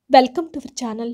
welcome to our channel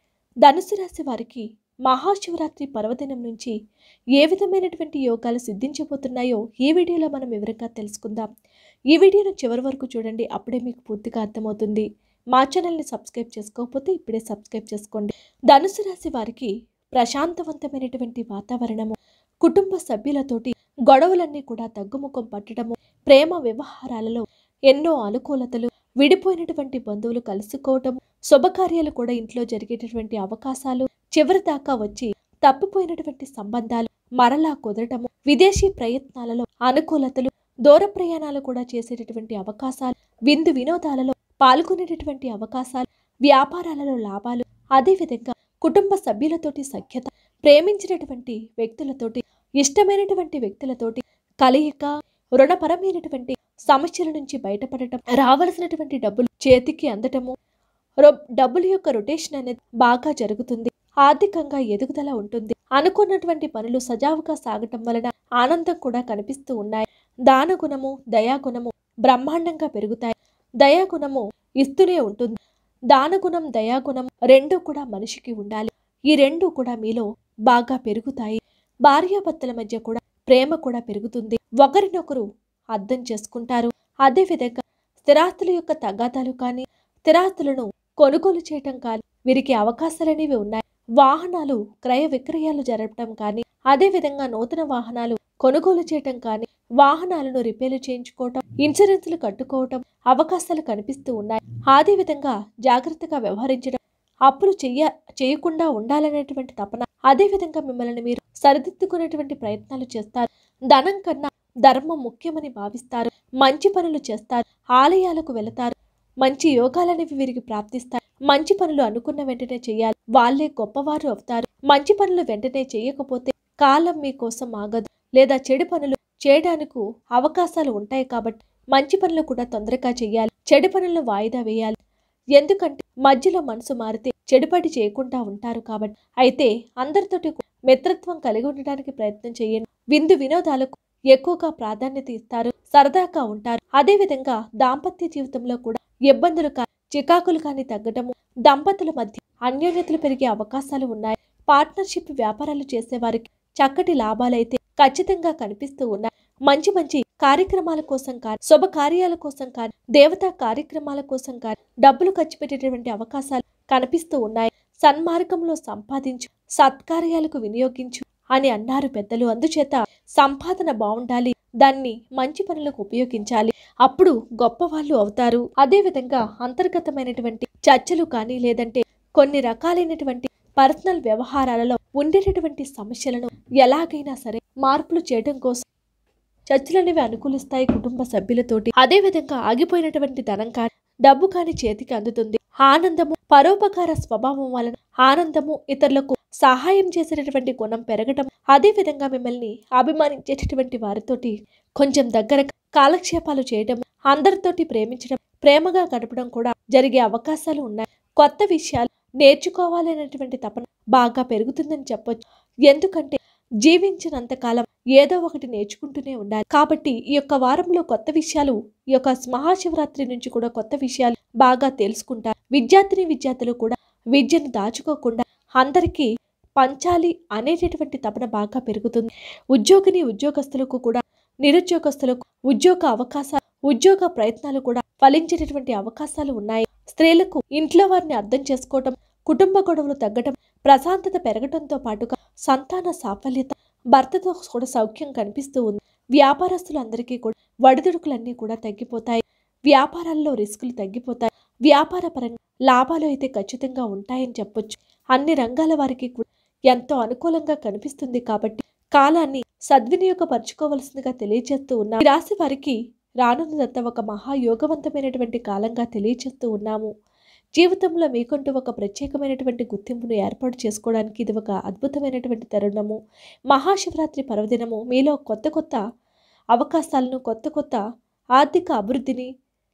ధనుసు రాశి వారికి మహాశివరాత్రి పర్వదినం నుంచి ఏ విధమైనటువంటి యోగాలు సిద్ధించబోతున్నాయో ఈ వీడియోలో మనం వివరంగా తెలుసుకుందాం ఈ వీడియోను చివరి వరకు చూడండి అప్పుడే మీకు పూర్తిగా అర్థమవుతుంది మా ఛానల్ని సబ్స్క్రైబ్ చేసుకోకపోతే ఇప్పుడే సబ్స్క్రైబ్ చేసుకోండి ధనుసు రాశి వారికి ప్రశాంతవంతమైనటువంటి వాతావరణము కుటుంబ సభ్యులతోటి గొడవలన్నీ కూడా తగ్గుముఖం పట్టడము ప్రేమ వ్యవహారాలలో ఎన్నో అనుకూలతలు విడిపోయినటువంటి బంధువులు కలుసుకోవటం శుభకార్యాలు కూడా ఇంట్లో జరిగేటటువంటి అవకాశాలు చివరి దాకా వచ్చి తప్పిపోయినటువంటి సంబంధాలు మరలా కుదరటము విదేశీ ప్రయత్నాలలో అనుకూలతలు దూర ప్రయాణాలు కూడా చేసేటటువంటి అవకాశాలు విందు వినోదాలలో పాల్గొనేటటువంటి అవకాశాలు వ్యాపారాలలో లాభాలు అదేవిధంగా కుటుంబ సభ్యులతోటి సఖ్యత ప్రేమించినటువంటి వ్యక్తులతోటి ఇష్టమైనటువంటి వ్యక్తులతోటి కలయిక రుణపరమైనటువంటి సమస్యల నుంచి బయటపడటం రావలసినటువంటి డబ్బులు చేతికి అందటము రొ- డబ్బుల యొక్క రొటేషన్ అనేది బాగా జరుగుతుంది ఆర్థికంగా ఎదుగుదల ఉంటుంది అనుకున్నటువంటి పనులు సజావుగా సాగటం వలన ఆనందం కూడా కనిపిస్తూ ఉన్నాయి దానగుణము దయాగుణము బ్రహ్మాండంగా పెరుగుతాయి దయాగుణము ఇస్తూనే ఉంటుంది దానగుణం దయాగుణం రెండు కూడా మనిషికి ఉండాలి ఈ రెండు కూడా మీలో బాగా పెరుగుతాయి భార్యాభర్తల మధ్య కూడా ప్రేమ కూడా పెరుగుతుంది ఒకరినొకరు అర్థం చేసుకుంటారు అదేవిధంగా స్థిరాస్తుల యొక్క తగాదాలు కానీ స్థిరాస్తులను కొనుగోలు చేయటం కానీ వీరికి అవకాశాలనేవి ఉన్నాయి వాహనాలు క్రయ విక్రయాలు జరపటం కానీ అదేవిధంగా నూతన వాహనాలు కొనుగోలు చేయటం కానీ వాహనాలను రిపేర్లు చేయించుకోవటం ఇన్సూరెన్స్లు కట్టుకోవటం అవకాశాలు కనిపిస్తూ ఉన్నాయి అదేవిధంగా జాగ్రత్తగా వ్యవహరించడం అప్పులు చెయ్య చేయకుండా ఉండాలనేటువంటి తపన అదేవిధంగా మిమ్మల్ని మీరు సరిదిద్దుకునేటువంటి ప్రయత్నాలు చేస్తారు ధనం కన్నా ధర్మం ముఖ్యమని భావిస్తారు మంచి పనులు చేస్తారు ఆలయాలకు వెళతారు మంచి యోగాలనేవి వీరికి ప్రాప్తిస్తాయి మంచి పనులు అనుకున్న వెంటనే చేయాలి వాళ్ళే గొప్పవారు అవుతారు మంచి పనులు వెంటనే చేయకపోతే కాలం మీకోసం ఆగదు లేదా చెడు పనులు చేయడానికి అవకాశాలు ఉంటాయి కాబట్టి మంచి పనులు కూడా తొందరగా చేయాలి చెడు పనులను వాయిదా వేయాలి ఎందుకంటే మధ్యలో మనసు మారితే చెడుపడి చేయకుండా ఉంటారు కాబట్టి అయితే అందరితోటి మిత్రత్వం కలిగి ఉండడానికి ప్రయత్నం చేయండి విందు వినోదాలకు ఎక్కువగా ప్రాధాన్యత ఇస్తారు సరదాగా ఉంటారు అదేవిధంగా దాంపత్య జీవితంలో కూడా ఇబ్బందులు కానీ చికాకులు కానీ తగ్గటము దంపతుల మధ్య అన్యోన్యతలు పెరిగే అవకాశాలు ఉన్నాయి పార్ట్నర్షిప్ వ్యాపారాలు చేసే వారికి చక్కటి లాభాలైతే ఖచ్చితంగా కనిపిస్తూ ఉన్నాయి మంచి మంచి కార్యక్రమాల కోసం కానీ శుభ కార్యాల కోసం కానీ దేవతా కార్యక్రమాల కోసం కానీ డబ్బులు ఖర్చు పెట్టేటటువంటి అవకాశాలు కనిపిస్తూ ఉన్నాయి సన్మార్గంలో సంపాదించు సత్కార్యాలకు వినియోగించు అని అన్నారు పెద్దలు అందుచేత సంపాదన బాగుండాలి దాన్ని మంచి పనులకు ఉపయోగించాలి అప్పుడు గొప్పవాళ్ళు అవుతారు అదేవిధంగా అంతర్గతమైనటువంటి చర్చలు కానీ లేదంటే కొన్ని రకాలైనటువంటి పర్సనల్ వ్యవహారాలలో ఉండేటటువంటి సమస్యలను ఎలాగైనా సరే మార్పులు చేయడం కోసం చర్చలు అనేవి అనుకూలిస్తాయి కుటుంబ సభ్యులతోటి అదే విధంగా ఆగిపోయినటువంటి ధనం కానీ డబ్బు కాని చేతికి అందుతుంది ఆనందము పరోపకార స్వభావం వలన ఆనందము ఇతరులకు సహాయం చేసేటటువంటి గుణం పెరగటం అదే విధంగా మిమ్మల్ని అభిమానించేటటువంటి వారితోటి కొంచెం దగ్గర కాలక్షేపాలు చేయడం అందరితోటి ప్రేమించడం ప్రేమగా గడపడం కూడా జరిగే అవకాశాలు ఉన్నాయి కొత్త విషయాలు నేర్చుకోవాలనేటువంటి తపన బాగా పెరుగుతుందని చెప్పొచ్చు ఎందుకంటే జీవించినంతకాలం ఏదో ఒకటి నేర్చుకుంటూనే ఉండాలి కాబట్టి ఈ యొక్క వారంలో కొత్త విషయాలు ఈ యొక్క మహాశివరాత్రి నుంచి కూడా కొత్త విషయాలు బాగా తెలుసుకుంటారు విద్యార్థిని విద్యార్థులు కూడా విద్యను దాచుకోకుండా అందరికీ పంచాలి అనేటటువంటి తపన బాగా పెరుగుతుంది ఉద్యోగిని ఉద్యోగస్తులకు కూడా నిరుద్యోగస్తులకు ఉద్యోగ అవకాశాలు ఉద్యోగ ప్రయత్నాలు కూడా ఫలించేటటువంటి అవకాశాలు ఉన్నాయి స్త్రీలకు ఇంట్లో వారిని అర్థం చేసుకోవటం కుటుంబ గొడవలు తగ్గటం ప్రశాంతత పెరగటంతో పాటుగా సంతాన సాఫల్యత భర్తతో కూడా సౌఖ్యం కనిపిస్తూ ఉంది వ్యాపారస్తులందరికీ కూడా వడిదుడుకులన్నీ కూడా తగ్గిపోతాయి వ్యాపారాల్లో రిస్కులు తగ్గిపోతాయి వ్యాపార పరంగా లాభాలు అయితే ఖచ్చితంగా ఉంటాయని చెప్పొచ్చు అన్ని రంగాల వారికి కూడా ఎంతో అనుకూలంగా కనిపిస్తుంది కాబట్టి కాలాన్ని సద్వినియోగపరచుకోవలసిందిగా తెలియజేస్తూ ఉన్నాం ఈ రాశి వారికి రానున్నదంతా ఒక మహాయోగవంతమైనటువంటి కాలంగా తెలియజేస్తూ ఉన్నాము జీవితంలో మీకంటూ ఒక ప్రత్యేకమైనటువంటి గుర్తింపును ఏర్పాటు చేసుకోవడానికి ఇది ఒక అద్భుతమైనటువంటి తరుణము మహాశివరాత్రి పర్వదినము మీలో కొత్త కొత్త అవకాశాలను కొత్త కొత్త ఆర్థిక అభివృద్ధిని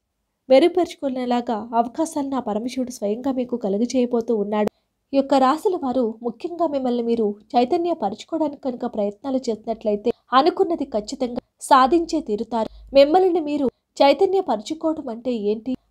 మెరుగుపరుచుకునేలాగా అవకాశాలను ఆ పరమశివుడు స్వయంగా మీకు కలుగజేయబోతూ ఉన్నాడు ఈ యొక్క రాశుల వారు ముఖ్యంగా మిమ్మల్ని మీరు చైతన్యపరచుకోవడానికి కనుక ప్రయత్నాలు చేసినట్లయితే అనుకున్నది ఖచ్చితంగా సాధించే తీరుతారు మిమ్మల్ని మీరు చైతన్యపరచుకోవడం అంటే ఏంటి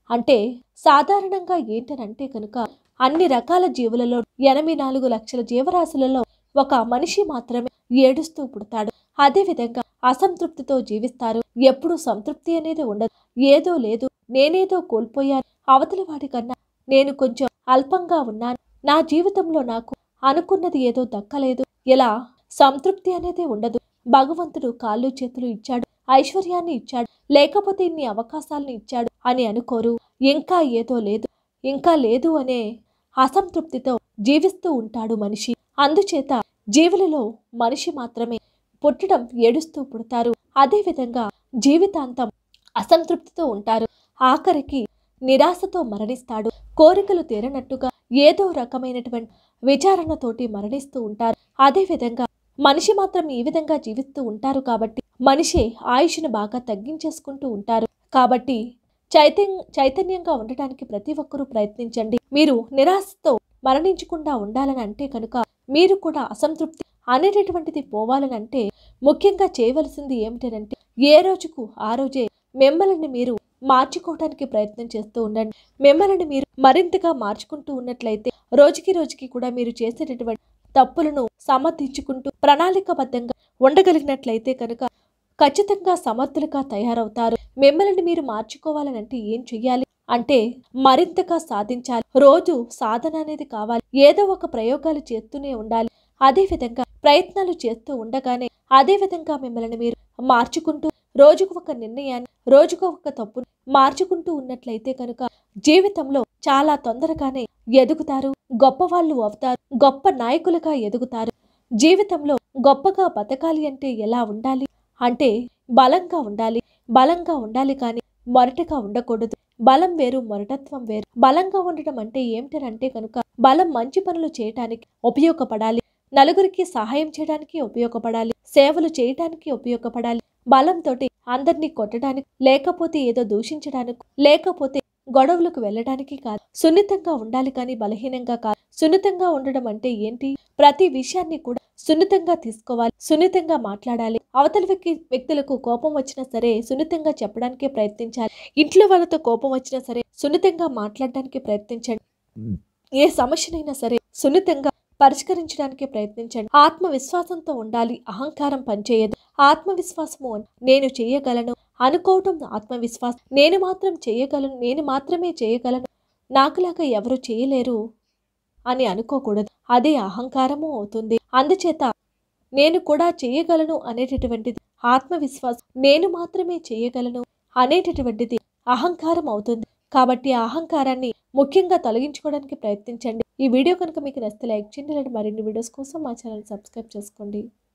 అంటే సాధారణంగా ఏంటనంటే కనుక అన్ని రకాల జీవులలో ఎనభై నాలుగు లక్షల జీవరాశులలో ఒక మనిషి మాత్రమే ఏడుస్తూ పుడతాడు అదేవిధంగా అసంతృప్తితో జీవిస్తారు ఎప్పుడూ సంతృప్తి అనేది ఉండదు ఏదో లేదు నేనేదో కోల్పోయాను అవతల వాడి కన్నా నేను కొంచెం అల్పంగా ఉన్నాను నా జీవితంలో నాకు అనుకున్నది ఏదో దక్కలేదు ఇలా సంతృప్తి అనేది ఉండదు భగవంతుడు కాళ్ళు చేతులు ఇచ్చాడు ఐశ్వర్యాన్ని ఇచ్చాడు లేకపోతే ఇన్ని అవకాశాలను ఇచ్చాడు అని అనుకోరు ఇంకా ఏదో లేదు ఇంకా లేదు అనే అసంతృప్తితో జీవిస్తూ ఉంటాడు మనిషి అందుచేత జీవులలో మనిషి మాత్రమే పుట్టడం ఏడుస్తూ పుడతారు అదేవిధంగా జీవితాంతం అసంతృప్తితో ఉంటారు ఆఖరికి నిరాశతో మరణిస్తాడు కోరికలు తీరనట్టుగా ఏదో రకమైనటువంటి విచారణతోటి మరణిస్తూ ఉంటారు అదేవిధంగా మనిషి మాత్రం ఈ విధంగా జీవిస్తూ ఉంటారు కాబట్టి మనిషి ఆయుష్ను బాగా తగ్గించేసుకుంటూ ఉంటారు కాబట్టి చైతన్య చైతన్యంగా ఉండటానికి ప్రతి ఒక్కరూ ప్రయత్నించండి మీరు నిరాశతో మరణించకుండా ఉండాలని అంటే కనుక మీరు కూడా అసంతృప్తి అనేటటువంటిది పోవాలని అంటే ముఖ్యంగా చేయవలసింది ఏమిటంటే ఏ రోజుకు ఆ రోజే మిమ్మల్ని మీరు మార్చుకోవడానికి ప్రయత్నం చేస్తూ ఉండండి మిమ్మల్ని మీరు మరింతగా మార్చుకుంటూ ఉన్నట్లయితే రోజుకి రోజుకి కూడా మీరు చేసేటటువంటి తప్పులను సమర్థించుకుంటూ ప్రణాళికబద్ధంగా ఉండగలిగినట్లయితే కనుక ఖచ్చితంగా సమర్థులుగా తయారవుతారు మిమ్మల్ని మీరు మార్చుకోవాలనంటే ఏం చెయ్యాలి అంటే మరింతగా సాధించాలి రోజు సాధన అనేది కావాలి ఏదో ఒక ప్రయోగాలు చేస్తూనే ఉండాలి అదే విధంగా ప్రయత్నాలు చేస్తూ ఉండగానే అదే విధంగా మిమ్మల్ని మీరు మార్చుకుంటూ రోజుకు ఒక నిర్ణయాన్ని రోజుకు ఒక తప్పును మార్చుకుంటూ ఉన్నట్లయితే కనుక జీవితంలో చాలా తొందరగానే ఎదుగుతారు గొప్పవాళ్ళు అవుతారు గొప్ప నాయకులుగా ఎదుగుతారు జీవితంలో గొప్పగా బతకాలి అంటే ఎలా ఉండాలి అంటే బలంగా ఉండాలి బలంగా ఉండాలి కానీ మొరటగా ఉండకూడదు బలం వేరు మొరటత్వం వేరు బలంగా ఉండటం అంటే ఏమిటనంటే కనుక బలం మంచి పనులు చేయటానికి ఉపయోగపడాలి నలుగురికి సహాయం చేయడానికి ఉపయోగపడాలి సేవలు చేయటానికి ఉపయోగపడాలి బలంతో అందరినీ కొట్టడానికి లేకపోతే ఏదో దూషించడానికి లేకపోతే గొడవలకు వెళ్ళడానికి కాదు సున్నితంగా ఉండాలి కానీ బలహీనంగా కాదు సున్నితంగా ఉండడం అంటే ఏంటి ప్రతి విషయాన్ని కూడా సున్నితంగా తీసుకోవాలి సున్నితంగా మాట్లాడాలి అవతల వ్యక్తి వ్యక్తులకు కోపం వచ్చినా సరే సున్నితంగా చెప్పడానికే ప్రయత్నించాలి ఇంట్లో వాళ్ళతో కోపం వచ్చినా సరే సున్నితంగా మాట్లాడడానికి ప్రయత్నించండి ఏ సమస్యనైనా సరే సున్నితంగా పరిష్కరించడానికి ప్రయత్నించండి ఆత్మవిశ్వాసంతో ఉండాలి అహంకారం పనిచేయదు ఆత్మవిశ్వాసము నేను చేయగలను అనుకోవటం ఆత్మవిశ్వాసం నేను మాత్రం చేయగలను నేను మాత్రమే చేయగలను నాకులాగా ఎవరు చేయలేరు అని అనుకోకూడదు అదే అహంకారము అవుతుంది అందుచేత నేను కూడా చేయగలను అనేటటువంటిది ఆత్మవిశ్వాసం నేను మాత్రమే చేయగలను అనేటటువంటిది అహంకారం అవుతుంది కాబట్టి ఆ అహంకారాన్ని ముఖ్యంగా తొలగించుకోవడానికి ప్రయత్నించండి ఈ వీడియో కనుక మీకు నచ్చితే లైక్ చేయండి ఇలాంటి మరిన్ని వీడియోస్ కోసం మా ఛానల్ సబ్స్క్రైబ్ చేసుకోండి